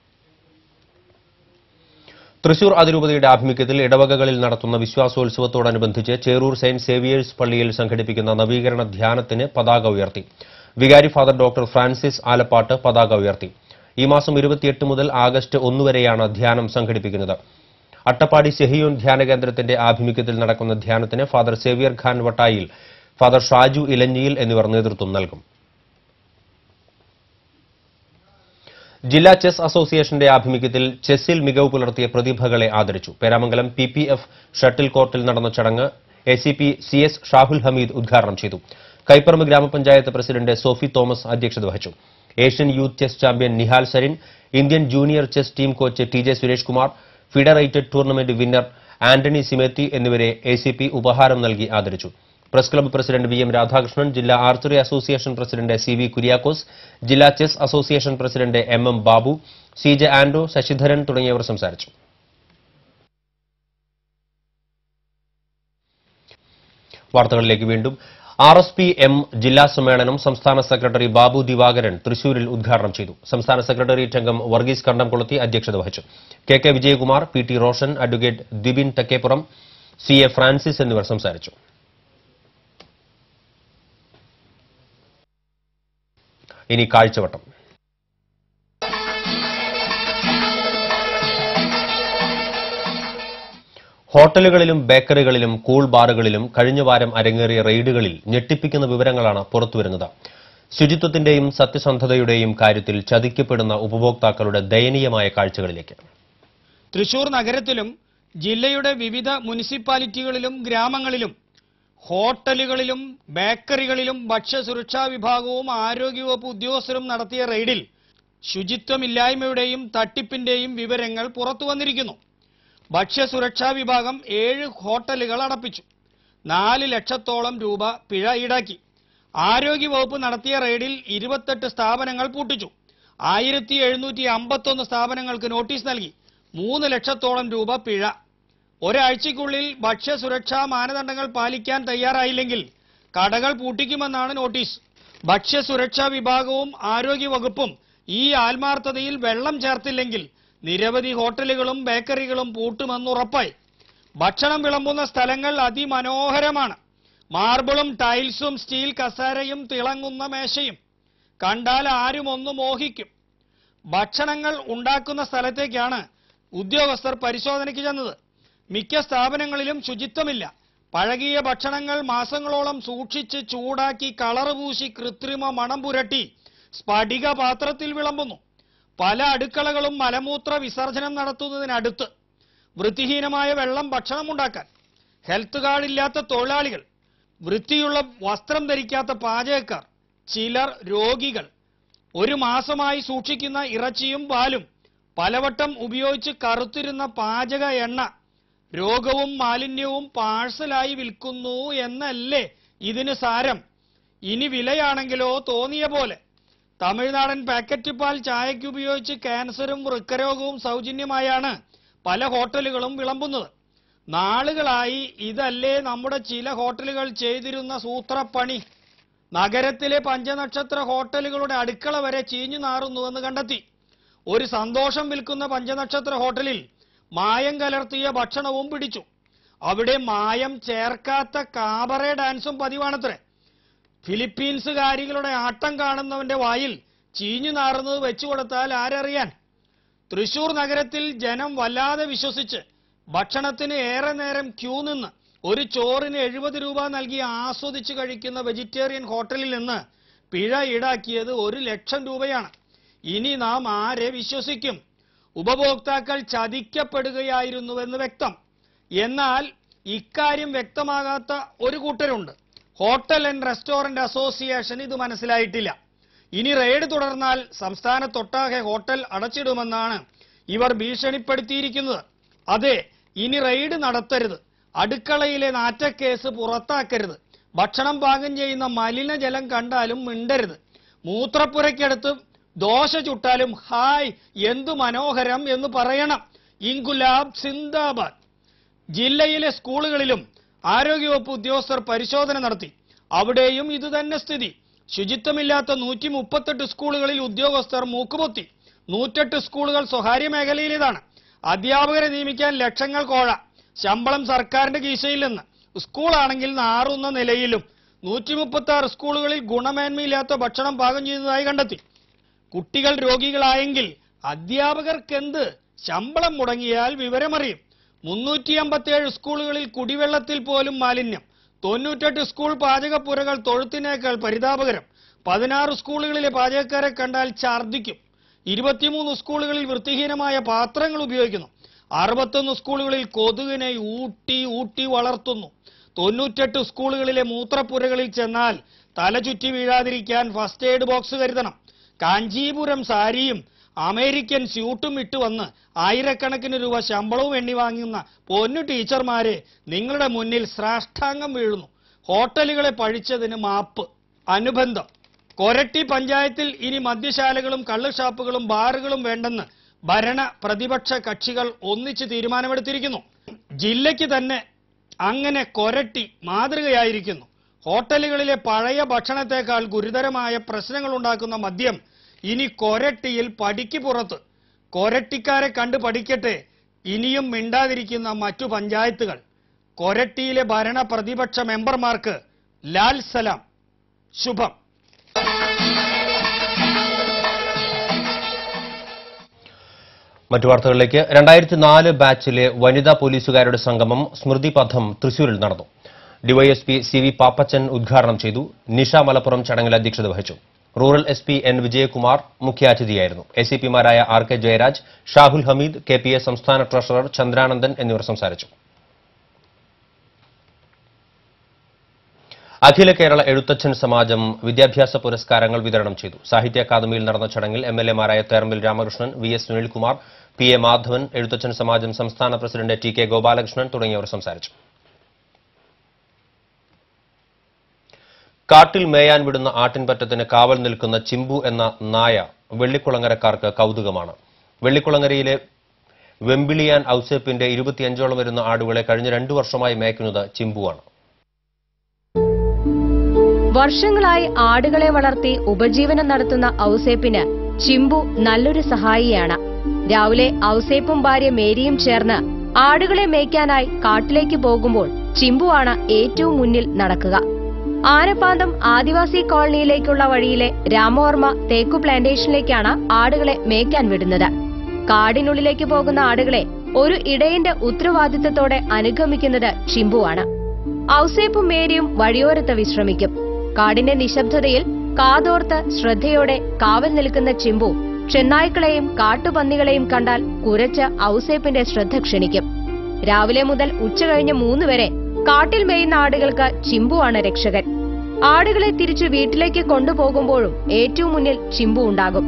തൃശൂർ അതിരൂപതയുടെ ആഭിമുഖ്യത്തിൽ ഇടവകകളിൽ നടത്തുന്ന വിശ്വാസോത്സവത്തോടനുബന്ധിച്ച് ചേറൂർ സെന്റ് സേവിയേഴ്സ് പള്ളിയിൽ സംഘടിപ്പിക്കുന്ന നവീകരണ ധ്യാനത്തിന് പതാക ഉയർത്തി വികാരി ഫാദർ ഡോക്ടർ ഫ്രാൻസിസ് ആലപ്പാട്ട് പതാക ഉയർത്തി ഈ മാസം ഇരുപത്തിയെട്ട് മുതൽ ആഗസ്റ്റ് ഒന്ന് വരെയാണ് ധ്യാനം സംഘടിപ്പിക്കുന്നത് അട്ടപ്പാടി സെഹിയോൻ ധ്യാന കേന്ദ്രത്തിന്റെ ആഭിമുഖ്യത്തിൽ നടക്കുന്ന ധ്യാനത്തിന് father Xavier Khan Vattayil father Shaju Elanjiyil എന്നിവർ നേതൃത്വം നൽകും ജില്ലാ ചെസ് അസോസിയേഷന്റെ ആഭിമുഖ്യത്തിൽ ചെസ്സിൽ മികവ് പുലർത്തിയ പ്രതിഭകളെ ആദരിച്ചു Peramangalam P P F shuttle കോർട്ടിൽ നടന്ന ചടങ്ങ് A C P C S Shahul Hameed ഉദ്ഘാടനം ചെയ്തു കൈപ്പറമ്പ് ഗ്രാമപഞ്ചായത്ത് പ്രസിഡന്റ് സോഫി തോമസ് അധ്യക്ഷത വഹിച്ചു Asian youth chess champion Nihal Sarin Indian junior chess team coach T J Suresh Kumar FIDE rated tournament winner Antony Simethi എന്നിവരെ എ സി പി ഉപഹാരം നൽകി ആദരിച്ചു press club president V M Radhakrishnan ജില്ലാ archery association president C V Kuriakose ജില്ലാ chess association president M M Babu C J Ando Sasidharan തുടങ്ങിയവർ സംസാരിച്ചു വാർത്തകളിലേക്ക് വീണ്ടും ആർ എസ് പി എം ജില്ലാ സമ്മേളനം സംസ്ഥാന സെക്രട്ടറി ബാബു ദിവാകരൻ തൃശൂരിൽ ഉദ്ഘാടനം ചെയ്തു സംസ്ഥാന സെക്രട്ടേറിയറ്റ് അംഗം വർഗീസ് കണ്ടംകുളത്തി അധ്യക്ഷത വഹിച്ചു K K Vijayakumar P T Roshan advocate Dibin Thekkeppuram C A Francis എന്നിവർ സംസാരിച്ചു ഇനി കാഴ്ചവട്ടം ഹോട്ടലുകളിലും ബേക്കറികളിലും കൂൾ ബാറുകളിലും കഴിഞ്ഞ വാരം അരങ്ങേറിയ റെയ്ഡുകളിൽ ഞെട്ടിപ്പിക്കുന്ന വിവരങ്ങളാണ് പുറത്തുവരുന്നത് ശുചിത്വത്തിന്റെയും സത്യസന്ധതയുടെയും കാര്യത്തിൽ ചതിക്കപ്പെടുന്ന ഉപഭോക്താക്കളുടെ ദയനീയമായ കാഴ്ചകളിലേക്ക് തൃശൂർ നഗരത്തിലും ജില്ലയുടെ വിവിധ മുനിസിപ്പാലിറ്റികളിലും ഗ്രാമങ്ങളിലും ഹോട്ടലുകളിലും ബേക്കറികളിലും ഭക്ഷ്യസുരക്ഷാ വിഭാഗവും ആരോഗ്യവകുപ്പ് ഉദ്യോഗസ്ഥരും നടത്തിയ റെയ്ഡിൽ ശുചിത്വമില്ലായ്മയുടെയും തട്ടിപ്പിന്റെയും വിവരങ്ങൾ പുറത്തു വന്നിരിക്കുന്നു ഭക്ഷ്യസുരക്ഷാ വിഭാഗം ഏഴ് ഹോട്ടലുകൾ അടപ്പിച്ചു നാല് ലക്ഷത്തോളം രൂപ പിഴ ഈടാക്കി ആരോഗ്യവകുപ്പ് നടത്തിയ റെയ്ഡിൽ ഇരുപത്തെട്ട് സ്ഥാപനങ്ങൾ പൂട്ടിച്ചു ആയിരത്തി എഴുന്നൂറ്റി അമ്പത്തൊന്ന് സ്ഥാപനങ്ങൾക്ക് നോട്ടീസ് നൽകി മൂന്ന് ലക്ഷത്തോളം രൂപ പിഴ ഒരാഴ്ചയ്ക്കുള്ളിൽ ഭക്ഷ്യസുരക്ഷാ മാനദണ്ഡങ്ങൾ പാലിക്കാൻ തയ്യാറായില്ലെങ്കിൽ കടകൾ പൂട്ടിക്കുമെന്നാണ് നോട്ടീസ് ഭക്ഷ്യസുരക്ഷാ വിഭാഗവും ആരോഗ്യവകുപ്പും ഈ ആത്മാർത്ഥതയിൽ വെള്ളം ചേർത്തില്ലെങ്കിൽ നിരവധി ഹോട്ടലുകളും ബേക്കറികളും പൂട്ടുമെന്നുറപ്പായി ഭക്ഷണം വിളമ്പുന്ന സ്ഥലങ്ങൾ അതിമനോഹരമാണ് മാർബിളും ടൈൽസും സ്റ്റീൽ കസാരയും തിളങ്ങുന്ന മേശയും കണ്ടാൽ ആരും ഒന്ന് മോഹിക്കും ഭക്ഷണങ്ങൾ ഉണ്ടാക്കുന്ന സ്ഥലത്തേക്കാണ് ഉദ്യോഗസ്ഥർ പരിശോധനയ്ക്ക് ചെന്നത് മിക്ക സ്ഥാപനങ്ങളിലും ശുചിത്വമില്ല പഴകിയ ഭക്ഷണങ്ങൾ മാസങ്ങളോളം സൂക്ഷിച്ച് ചൂടാക്കി കളറ് പൂശി കൃത്രിമ മണം പുരട്ടി സ്ഫടിക പാത്രത്തിൽ വിളമ്പുന്നു പല അടുക്കളകളും മലമൂത്ര വിസർജനം നടത്തുന്നതിനടുത്ത് വൃത്തിഹീനമായ വെള്ളം ഭക്ഷണമുണ്ടാക്കാൻ ഹെൽത്ത് കാർഡ് ഇല്ലാത്ത തൊഴിലാളികൾ വൃത്തിയുള്ള വസ്ത്രം ധരിക്കാത്ത പാചകക്കാർ ചിലർ രോഗികൾ ഒരു മാസമായി സൂക്ഷിക്കുന്ന ഇറച്ചിയും പാലും പലവട്ടം ഉപയോഗിച്ച് കറുത്തിരുന്ന പാചക എണ്ണ രോഗവും മാലിന്യവും പാഴ്സലായി വിൽക്കുന്നു എന്നല്ലേ ഇതിന് സാരം ഇനി വിലയാണെങ്കിലോ തോന്നിയ പോലെ തമിഴ്നാടൻ പാക്കറ്റ് പാൽ ചായയ്ക്ക് ഉപയോഗിച്ച് ക്യാൻസറും വൃക്കരോഗവും സൗജന്യമായാണ് പല ഹോട്ടലുകളും വിളമ്പുന്നത് നാളുകളായി ഇതല്ലേ നമ്മുടെ ചില ഹോട്ടലുകൾ ചെയ്തിരുന്ന സൂത്രപ്പണി നഗരത്തിലെ പഞ്ചനക്ഷത്ര ഹോട്ടലുകളുടെ അടുക്കള വരെ ചീഞ്ഞു നാറുന്നുവെന്ന് കണ്ടെത്തി ഒരു സന്തോഷം വിൽക്കുന്ന പഞ്ചനക്ഷത്ര ഹോട്ടലിൽ മായം കലർത്തിയ ഭക്ഷണവും പിടിച്ചു അവിടെ മായം ചേർക്കാത്ത കാബറേ ഡാൻസും പതിവാണത്രേ ഫിലിപ്പീൻസുകാരികളുടെ ആട്ടം കാണുന്നവന്റെ വായിൽ ചീഞ്ഞു നാറുന്നത് വെച്ചു കൊടുത്താൽ ആരറിയാൻ തൃശൂർ നഗരത്തിൽ ജനം വല്ലാതെ വിശ്വസിച്ച് ഭക്ഷണത്തിന് ഏറെ നേരം ക്യൂ നിന്ന് ഒരു ചോറിന് എഴുപത് രൂപ നൽകി ആസ്വദിച്ച് കഴിക്കുന്ന വെജിറ്റേറിയൻ ഹോട്ടലിൽ നിന്ന് പിഴ ഈടാക്കിയത് ഒരു ലക്ഷം രൂപയാണ് ഇനി നാം ആരെ വിശ്വസിക്കും ഉപഭോക്താക്കൾ ചതിക്കപ്പെടുകയായിരുന്നുവെന്ന് വ്യക്തം എന്നാൽ ഇക്കാര്യം വ്യക്തമാകാത്ത ഒരു കൂട്ടരുണ്ട് ഹോട്ടൽ ആൻഡ് റെസ്റ്റോറന്റ് അസോസിയേഷൻ ഇത് മനസ്സിലായിട്ടില്ല ഇനി റെയ്ഡ് തുടർന്നാൽ സംസ്ഥാനത്തൊട്ടാകെ ഹോട്ടൽ അടച്ചിടുമെന്നാണ് ഇവർ ഭീഷണിപ്പെടുത്തിയിരിക്കുന്നത് അതെ ഇനി റെയ്ഡ് നടത്തരുത് അടുക്കളയിലെ നാറ്റക്കേസ് പുറത്താക്കരുത് ഭക്ഷണം പാകം ചെയ്യുന്ന മലിനജലം കണ്ടാലും മിണ്ടരുത് മൂത്രപ്പുരയ്ക്കടുത്ത് ദോശ ചുട്ടാലും ഹായ് എന്തു മനോഹരം എന്ന് പറയണം ഇൻകുലാബ് സിന്ദാബാദ് ജില്ലയിലെ സ്കൂളുകളിലും ആരോഗ്യവകുപ്പ് ഉദ്യോഗസ്ഥർ പരിശോധന നടത്തി അവിടെയും ഇതുതന്നെ സ്ഥിതി ശുചിത്വമില്ലാത്ത നൂറ്റി മുപ്പത്തെട്ട് സ്കൂളുകളിൽ ഉദ്യോഗസ്ഥർ മൂക്കുപൊത്തി നൂറ്റെട്ട് സ്കൂളുകൾ സ്വകാര്യ മേഖലയിലേതാണ് അധ്യാപകരെ നിയമിക്കാൻ ലക്ഷങ്ങൾ കോഴ ശമ്പളം സർക്കാരിന്റെ കീശയിൽ നിന്ന് സ്കൂളാണെങ്കിൽ നാറുന്ന നിലയിലും നൂറ്റി മുപ്പത്തി ആറ് സ്കൂളുകളിൽ ഗുണമേന്മയില്ലാത്ത ഭക്ഷണം പാകം ചെയ്യുന്നതായി കണ്ടെത്തി കുട്ടികൾ രോഗികളായെങ്കിൽ അധ്യാപകർക്കെന്ത് ശമ്പളം മുടങ്ങിയാൽ വിവരമറിയും മുന്നൂറ്റി അമ്പത്തിയേഴ് സ്കൂളുകളിൽ കുടിവെള്ളത്തിൽ പോലും മാലിന്യം തൊണ്ണൂറ്റെട്ട് സ്കൂൾ പാചകപ്പുരകൾ തൊഴുത്തിനേക്കാൾ പരിതാപകരം പതിനാറ് സ്കൂളുകളിലെ പാചകക്കാരെ കണ്ടാൽ ഛർദ്ദിക്കും ഇരുപത്തിമൂന്ന് സ്കൂളുകളിൽ വൃത്തിഹീനമായ പാത്രങ്ങൾ ഉപയോഗിക്കുന്നു അറുപത്തൊന്ന് സ്കൂളുകളിൽ കൊതുകിനെ ഊട്ടി ഊട്ടി വളർത്തുന്നു തൊണ്ണൂറ്റെട്ട് സ്കൂളുകളിലെ മൂത്രപ്പുരകളിൽ ചെന്നാൽ തല ചുറ്റി വീഴാതിരിക്കാൻ ഫസ്റ്റ് എയ്ഡ് ബോക്സ് കരുതണം കാഞ്ചീപുരം സാരിയും അമേരിക്കൻ സ്യൂട്ടും ഇട്ട് വന്ന് ആയിരക്കണക്കിന് രൂപ ശമ്പളവും എണ്ണി വാങ്ങുന്ന പൊന്നു ടീച്ചർമാരെ നിങ്ങളുടെ മുന്നിൽ ശ്രാഷ്ടാംഗം വീഴുന്നു ഹോട്ടലുകളെ പഴിച്ചതിന് മാപ്പ് അനുബന്ധം കൊരട്ടി പഞ്ചായത്തിൽ ഇനി മദ്യശാലകളും കള്ളുഷാപ്പുകളും ബാറുകളും വേണ്ടെന്ന് ഭരണ പ്രതിപക്ഷ കക്ഷികൾ ഒന്നിച്ച് തീരുമാനമെടുത്തിരിക്കുന്നു ജില്ലയ്ക്ക് തന്നെ അങ്ങനെ കൊരട്ടി മാതൃകയായിരിക്കുന്നു ഹോട്ടലുകളിലെ പഴയ ഭക്ഷണത്തെക്കാൾ ഗുരുതരമായ പ്രശ്നങ്ങൾ ഉണ്ടാക്കുന്ന മദ്യം ഇനി കൊരട്ടിയിൽ പടിക്ക് പുറത്ത് കൊരട്ടിക്കാരെ കണ്ട് പഠിക്കട്ടെ ഇനിയും മിണ്ടാതിരിക്കുന്ന മറ്റു പഞ്ചായത്തുകൾ കൊരട്ടിയിലെ ഭരണ പ്രതിപക്ഷ മെമ്പർമാർക്ക് ലാൽ സലാം ശുഭം മറ്റു വാർത്തകളിലേക്ക് രണ്ടായിരത്തി നാല് ബാച്ചിലെ വനിതാ പോലീസുകാരുടെ സംഗമം സ്മൃതി പഥം തൃശൂരിൽ നടന്നു ഡിവൈഎസ്പി സി വി പാപ്പച്ചൻ ഉദ്ഘാടനം ചെയ്തു നിഷ മലപ്പുറം ചടങ്ങിൽ അധ്യക്ഷത വഹിച്ചു rural S P N Vijayakumar മുഖ്യാതിഥിയായിരുന്നു എസ് സി പിമാരായ R K Jayaraj Shahul Hameed K P A സംസ്ഥാന ട്രഷറർ ചന്ദ്രാനന്ദൻ എന്നിവർ സംസാരിച്ചു അഖില കേരള എഴുത്തച്ഛൻ സമാജം വിദ്യാഭ്യാസ പുരസ്കാരങ്ങൾ വിതരണം ചെയ്തു സാഹിത്യ അക്കാദമിയിൽ നടന്ന ചടങ്ങിൽ എം എൽ എമാരായ Therambil Ramakrishnan V S Sunilkumar P A Madhavan Ezhuthachan Samajam സംസ്ഥാന പ്രസിഡന്റ് ടി കെ ഗോപാലകൃഷ്ണൻ തുടങ്ങിയവർ സംസാരിച്ചു കാട്ടിൽ മേയാൻ വിടുന്ന ആട്ടിൻപറ്റത്തിന് കാവൽ നിൽക്കുന്ന ചിമ്പു എന്ന നായ വെള്ളിക്കുളങ്ങരക്കാർക്ക് കൗതുകമാണ് വെള്ളിക്കുളങ്ങരയിലെ വെമ്പിളിയാൻ ഔസേപ്പിന്റെ ഇരുപത്തിയഞ്ചോളം വരുന്ന ആടുകളെ കഴിഞ്ഞ രണ്ടു വർഷമായി മേയ്ക്കുന്നത് ചിമ്പുവാണ് വർഷങ്ങളായി ആടുകളെ വളർത്തി ഉപജീവനം നടത്തുന്ന ഔസേപ്പിന് ചിമ്പു നല്ലൊരു സഹായിയാണ് രാവിലെ ഔസേപ്പും ഭാര്യ മേരിയും ചേർന്ന് ആടുകളെ മേയ്ക്കാനായി കാട്ടിലേക്ക് പോകുമ്പോൾ ചിമ്പുവാണ് ഏറ്റവും മുന്നിൽ നടക്കുക ആനപ്പാന്തം ആദിവാസി കോളനിയിലേക്കുള്ള വഴിയിലെ രാമവർമ്മ തേക്കു പ്ലാന്റേഷനിലേക്കാണ് ആടുകളെ മേയ്ക്കാൻ വിടുന്നത് കാടിനുള്ളിലേക്ക് പോകുന്ന ആടുകളെ ഒരു ഇടയന്റെ ഉത്തരവാദിത്തത്തോടെ അനുഗമിക്കുന്നത് ചിമ്പുവാണ് ഔസേപ്പും മേരിയും വഴിയോരത്ത് വിശ്രമിക്കും കാടിന്റെ നിശബ്ദതയിൽ കാതോർത്ത് ശ്രദ്ധയോടെ കാവൽ നിൽക്കുന്ന ചിമ്പു ചെന്നായ്ക്കളെയും കാട്ടുപന്നികളെയും കണ്ടാൽ കുരച്ച് ഔസേപ്പിന്റെ ശ്രദ്ധ ക്ഷണിക്കും രാവിലെ മുതൽ ഉച്ച കഴിഞ്ഞ് മൂന്ന് വരെ കാട്ടിൽ മേയുന്ന ആടുകൾക്ക് ചിമ്പുവാണ് രക്ഷകൻ ആടുകളെ തിരിച്ചു വീട്ടിലേക്ക് കൊണ്ടുപോകുമ്പോഴും ഏറ്റവും മുന്നിൽ ചിമ്പു ഉണ്ടാകും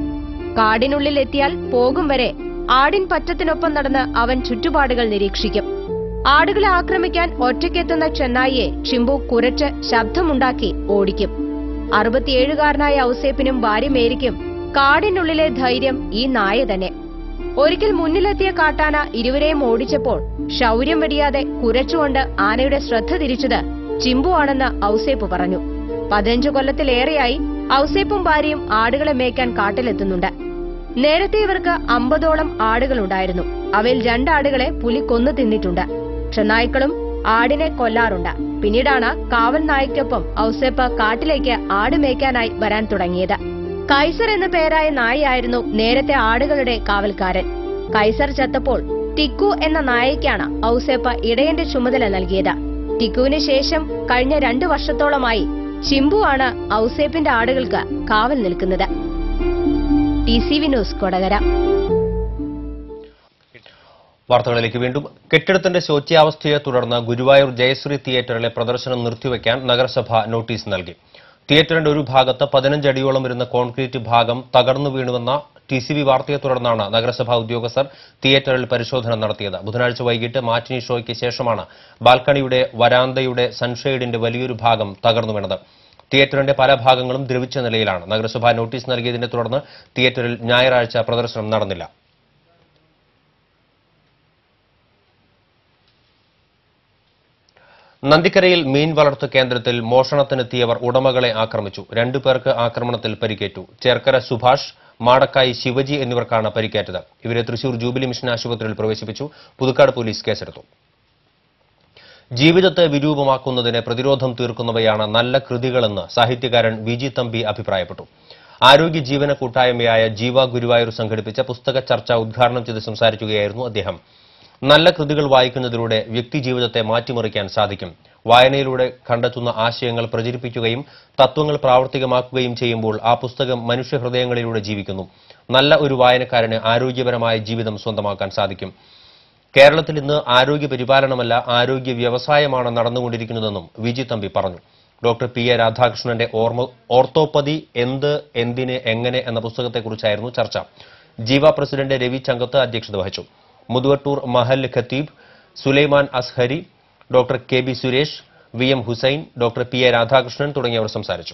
കാടിനുള്ളിൽ എത്തിയാൽ പോകും വരെ ആടിൻ പറ്റത്തിനൊപ്പം നടന്ന് അവൻ ചുറ്റുപാടുകൾ നിരീക്ഷിക്കും ആടുകളെ ആക്രമിക്കാൻ ഒറ്റയ്ക്കെത്തുന്ന ചെന്നായിയെ ചിമ്പു കുരച്ച് ശബ്ദമുണ്ടാക്കി ഓടിക്കും അറുപത്തിയേഴുകാരനായ ഔസേപ്പിനും ഭാര്യ മേരിക്കും കാടിനുള്ളിലെ ധൈര്യം ഈ നായ തന്നെ ഒരിക്കൽ മുന്നിലെത്തിയ കാട്ടാന ഇരുവരെയും ഓടിച്ചപ്പോൾ ശൗര്യം വെടിയാതെ കുരച്ചുകൊണ്ട് ആനയുടെ ശ്രദ്ധ തിരിച്ചത് ചിമ്പു ആണെന്ന് ഔസേപ്പ് പറഞ്ഞു പതിനഞ്ചു കൊല്ലത്തിലേറെയായി ഔസേപ്പും ഭാര്യയും ആടുകളെ മേയ്ക്കാൻ കാട്ടിലെത്തുന്നുണ്ട് നേരത്തെ ഇവർക്ക് അമ്പതോളം ആടുകളുണ്ടായിരുന്നു അവയിൽ രണ്ടാടുകളെ പുലി കൊന്നു തിന്നിട്ടുണ്ട് ചെന്നായ്ക്കളും ആടിനെ കൊല്ലാറുണ്ട് പിന്നീടാണ് കാവൽ നായ്ക്കൊപ്പം ഔസേപ്പ് കാട്ടിലേക്ക് ആട് മേയ്ക്കാനായി വരാൻ തുടങ്ങിയത് കൈസർ എന്ന പേരായ നായയായിരുന്നു നേരത്തെ ആടുകളുടെ കാവൽക്കാരൻ കൈസർ ചത്തപ്പോൾ ടിക്കു എന്ന നായയ്ക്കാണ് ഔസേപ്പ ഇടയന്റെ ചുമതല നൽകിയത് ടിക്കുവിന് ശേഷം കഴിഞ്ഞ രണ്ടു വർഷത്തോളമായി ചിമ്പു ആണ് ഔസേപ്പിന്റെ ആടുകൾക്ക് കാവൽ നിൽക്കുന്നത് T C V news Kodakara വാർത്തകളിലേക്ക് വീണ്ടും കെട്ടിടത്തിന്റെ ശോച്യാവസ്ഥയെ തുടർന്ന് ഗുരുവായൂർ ജയശ്രീ തിയേറ്ററിലെ പ്രദർശനം നിർത്തിവെക്കാൻ നഗരസഭ നോട്ടീസ് നൽകി തിയേറ്ററിന്റെ ഒരു ഭാഗത്ത് പതിനഞ്ച് അടിയോളം വരുന്ന കോൺക്രീറ്റ് ഭാഗം തകർന്നു വീണുവെന്ന ടി സി ബി വാർത്തയെ തുടർന്നാണ് നഗരസഭാ ഉദ്യോഗസ്ഥർ തിയേറ്ററിൽ പരിശോധന നടത്തിയത് ബുധനാഴ്ച വൈകിട്ട് മാറ്റിനി ഷോയ്ക്ക് ശേഷമാണ് ബാൽക്കണിയുടെ വരാന്തയുടെ സൺഷെയ്ഡിന്റെ വലിയൊരു ഭാഗം തകർന്നു വീണത് തിയേറ്ററിന്റെ പല ഭാഗങ്ങളും ദ്രവിച്ച നിലയിലാണ് നഗരസഭ നോട്ടീസ് നൽകിയതിനെ തുടർന്ന് തിയേറ്ററിൽ ഞായറാഴ്ച പ്രദർശനം നടന്നില്ല നന്ദിക്കരയിൽ മീൻ വളർത്തു കേന്ദ്രത്തിൽ മോഷണത്തിനെത്തിയവർ ഉടമകളെ ആക്രമിച്ചു രണ്ടു പേർക്ക് ആക്രമണത്തിൽ പരിക്കേറ്റു ചേർക്കര സുഭാഷ് മാടക്കായി ശിവജി എന്നിവർക്കാണ് പരിക്കേറ്റത് ഇവരെ തൃശൂർ ജൂബിലി മിഷൻ ആശുപത്രിയിൽ പ്രവേശിപ്പിച്ചു പുതുക്കാട് പോലീസ് കേസെടുത്തു ജീവിതത്തെ വിരൂപമാക്കുന്നതിന് പ്രതിരോധം തീർക്കുന്നവയാണ് നല്ല കൃതികളെന്ന് സാഹിത്യകാരൻ വി ജി തമ്പി അഭിപ്രായപ്പെട്ടു ആരോഗ്യ ജീവന കൂട്ടായ്മയായ ജീവ ഗുരുവായൂർ സംഘടിപ്പിച്ച പുസ്തക ചർച്ച ഉദ്ഘാടനം ചെയ്ത് സംസാരിക്കുകയായിരുന്നു അദ്ദേഹം നല്ല കൃതികൾ വായിക്കുന്നതിലൂടെ വ്യക്തിജീവിതത്തെ മാറ്റിമറിക്കാൻ സാധിക്കും വായനയിലൂടെ കണ്ടെത്തുന്ന ആശയങ്ങൾ പ്രചരിപ്പിക്കുകയും തത്വങ്ങൾ പ്രാവർത്തികമാക്കുകയും ചെയ്യുമ്പോൾ ആ പുസ്തകം മനുഷ്യഹൃദയങ്ങളിലൂടെ ജീവിക്കുന്നു നല്ല ഒരു വായനക്കാരന് ആരോഗ്യപരമായ ജീവിതം സ്വന്തമാക്കാൻ സാധിക്കും കേരളത്തിൽ ഇന്ന് ആരോഗ്യ പരിപാലനമല്ല ആരോഗ്യ വ്യവസായമാണ് നടന്നുകൊണ്ടിരിക്കുന്നതെന്നും വിജി തമ്പി പറഞ്ഞു ഡോക്ടർ പി എ രാധാകൃഷ്ണന്റെ ഓർമ്മ ഓർത്തോപ്പതി എന്ത് എന്തിന് എങ്ങനെ എന്ന പുസ്തകത്തെക്കുറിച്ചായിരുന്നു ചർച്ച ജീവ പ്രസിഡന്റ് രവി ചങ്കത്ത് അധ്യക്ഷത വഹിച്ചു മുതുവട്ടൂർ മഹൽ ഖത്തീബ് Sulaiman Azhari doctor K B Suresh V M Hussain doctor P A Radhakrishnan തുടങ്ങിയവർ സംസാരിച്ചു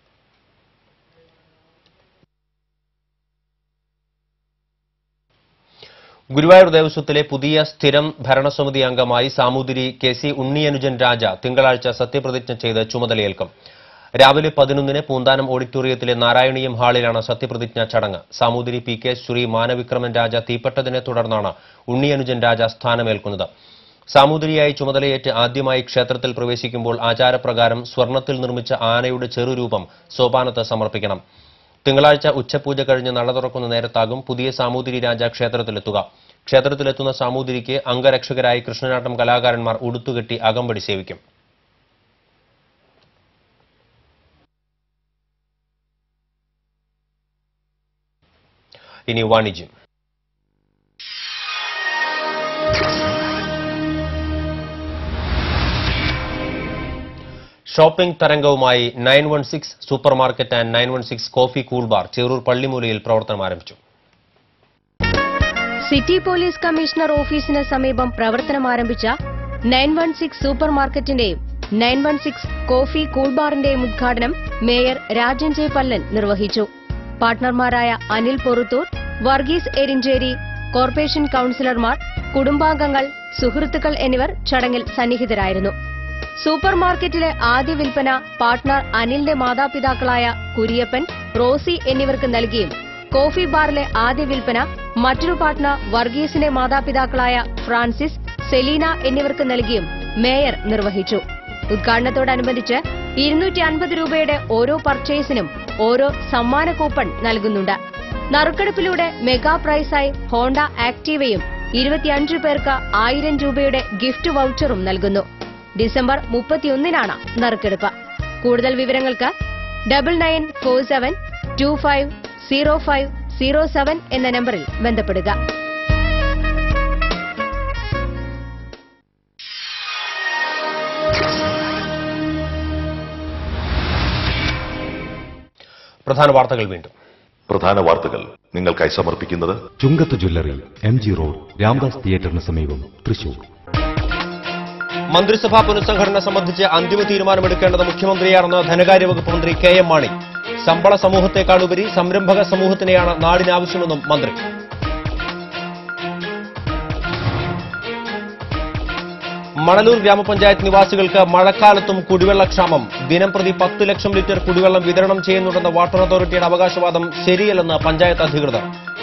ഗുരുവായൂർ ദേവസ്വത്തിലെ പുതിയ സ്ഥിരം ഭരണസമിതി അംഗമായി സാമൂതിരി കെ സി ഉണ്ണിയനുജൻ രാജ തിങ്കളാഴ്ച സത്യപ്രതിജ്ഞ ചെയ്ത് ചുമതലയേൽക്കും രാവിലെ പതിനൊന്നിന് പൂന്താനം ഓഡിറ്റോറിയത്തിലെ നാരായണീയം ഹാളിലാണ് സത്യപ്രതിജ്ഞാ ചടങ്ങ് സാമൂതിരി പി കെ ശ്രീ മാനവിക്രമൻ രാജ തീപ്പെട്ടതിനെ തുടർന്നാണ് ഉണ്ണിയനുജൻ രാജ സ്ഥാനമേൽക്കുന്നത് സാമൂതിരിയായി ചുമതലയേറ്റ് ആദ്യമായി ക്ഷേത്രത്തിൽ പ്രവേശിക്കുമ്പോൾ ആചാരപ്രകാരം സ്വർണത്തിൽ നിർമ്മിച്ച ആനയുടെ ചെറുരൂപം സോപാനത്ത് സമർപ്പിക്കണം തിങ്കളാഴ്ച ഉച്ചപൂജ കഴിഞ്ഞ് നട തുറക്കുന്ന നേരത്താകും പുതിയ സാമൂതിരി രാജ ക്ഷേത്രത്തിലെത്തുക ക്ഷേത്രത്തിലെത്തുന്ന സാമൂതിരിക്ക് അംഗരക്ഷകരായി കൃഷ്ണനാട്ടം കലാകാരന്മാർ ഉടുത്തുകെട്ടി അകമ്പടി സേവിക്കും ഇനി വാണിജ്യം ഷോപ്പിംഗ് തരംഗവുമായി nine one six super market and nine one six coffee cool bar Cheroor പള്ളിമൂലയിൽ പ്രവർത്തനം ആരംഭിച്ചു സിറ്റി പോലീസ് കമ്മീഷണർ ഓഫീസിന് സമീപം പ്രവർത്തനം ആരംഭിച്ച നയൻ വൺ സിക്സ് സൂപ്പർ മാർക്കറ്റിന്റെയും nine one six coffee cool ബാറിന്റെയും ഉദ്ഘാടനം മേയർ രാജൻ ജെ പല്ലൻ നിർവഹിച്ചു പാർട്ട്ണർമാരായ അനിൽ പൊറുത്തൂർ വർഗീസ് എരിഞ്ചേരി കോർപ്പറേഷൻ കൌൺസിലർമാർ കുടുംബാംഗങ്ങൾ സുഹൃത്തുക്കൾ എന്നിവർ ചടങ്ങിൽ സന്നിഹിതരായിരുന്നു സൂപ്പർ മാർക്കറ്റിലെ ആദ്യ വിൽപ്പന പാർട്ട്ണർ അനിലിന്റെ മാതാപിതാക്കളായ കുര്യപ്പൻ റോസി എന്നിവർക്ക് നൽകിയും കോഫി ബാറിലെ ആദ്യ വിൽപ്പന മറ്റൊരു പാർട്ട്ണർ വർഗീസിന്റെ മാതാപിതാക്കളായ ഫ്രാൻസിസ് സെലീന എന്നിവർക്ക് നൽകിയും മേയർ നിർവഹിച്ചു ഉദ്ഘാടനത്തോടനുബന്ധിച്ച് ഇരുന്നൂറ്റി അൻപത് രൂപയുടെ ഓരോ പർച്ചേസിനും ഓരോ സമ്മാന കൂപ്പൺ നൽകുന്നുണ്ട് നറുക്കെടുപ്പിലൂടെ മെഗാ പ്രൈസായി ഹോണ്ട ആക്ടീവയും ഇരുപത്തിയഞ്ച് പേർക്ക് ആയിരം രൂപയുടെ ഗിഫ്റ്റ് വൗച്ചറും നൽകുന്നു ഡിസംബർ മുപ്പത്തിയൊന്നിനാണ് നറുക്കെടുപ്പ് കൂടുതൽ വിവരങ്ങൾക്ക് double nine four seven two five zero five zero seven എന്ന നമ്പറിൽ ബന്ധപ്പെടുക പ്രധാന വാർത്തകൾ വീണ്ടും പ്രധാന വാർത്തകൾ നിങ്ങൾക്കായി സമർപ്പിക്കുന്നത് Chungath jewellery M G road Ramdas തിയേറ്ററിന് സമീപം തൃശൂർ മന്ത്രിസഭാ പുനഃസംഘടന സംബന്ധിച്ച് അന്തിമ തീരുമാനമെടുക്കേണ്ടത് മുഖ്യമന്ത്രിയാണെന്ന് ധനകാര്യ വകുപ്പ് മന്ത്രി കെ എം മാണി ശമ്പള സമൂഹത്തെക്കാളുപരി സംരംഭക സമൂഹത്തിനെയാണ് നാടിനാവശ്യമെന്നും മന്ത്രി മണലൂർ ഗ്രാമപഞ്ചായത്ത് നിവാസികൾക്ക് മഴക്കാലത്തും കുടിവെള്ളക്ഷാമം ദിനം പ്രതി പത്ത് ലക്ഷം ലിറ്റർ കുടിവെള്ളം വിതരണം ചെയ്യുന്നുണ്ടെന്ന വാട്ടർ അതോറിറ്റിയുടെ അവകാശവാദം ശരിയല്ലെന്ന് പഞ്ചായത്ത് അധികൃതർ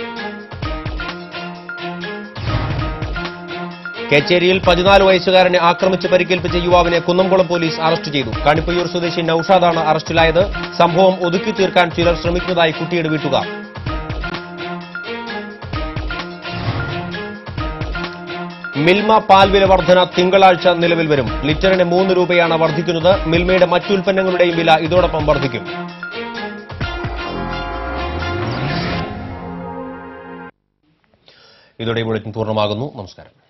കേച്ചേരിയിൽ പതിനാല് വയസ്സുകാരനെ ആക്രമിച്ച് പരിക്കേൽപ്പിച്ച യുവാവിനെ കുന്നംകുളം പോലീസ് അറസ്റ്റ് ചെയ്തു കണിപ്പയ്യൂർ സ്വദേശി നൌഷാദാണ് അറസ്റ്റിലായത് സംഭവം ഒതുക്കി തീർക്കാൻ ചിലർ ശ്രമിക്കുന്നതായി കുട്ടിയുടെ വീട്ടുകാർ മിൽമ പാൽ വില വർധന തിങ്കളാഴ്ച നിലവിൽ വരും ലിറ്ററിന് മൂന്ന് രൂപയാണ് വർദ്ധിക്കുന്നത് മിൽമയുടെ മറ്റുൽപ്പന്നങ്ങളുടെയും വില ഇതോടൊപ്പം വർദ്ധിക്കും ഇതോടെ ഈ ബുള്ളറ്റിൻ പൂർണ്ണമാകുന്നു നമസ്കാരം